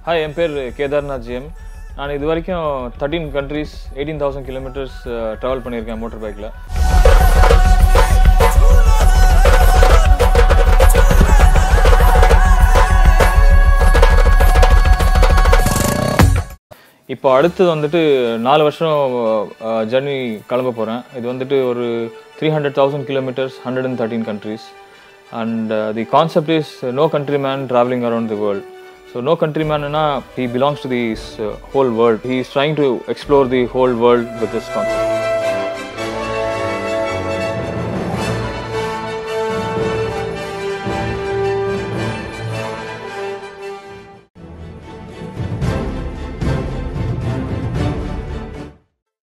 hi என் பேர் Kedarnath GM நான் இது வரைக்கும் thirteen countries eighteen thousand kilometres travel பண்ணியிருக்கேன் மோட்டர் பைக்கில் இப்போ அடுத்தது வந்துட்டு நாலு வருஷம் ஜர்னி கிளம்ப போகிறேன் இது வந்துட்டு ஒரு three hundred thousand kilometres hundred and thirteen countries and the concept is no country man travelling around the world so no country மேன்னா he belongs to the whole world he is trying to explore the whole world with this concept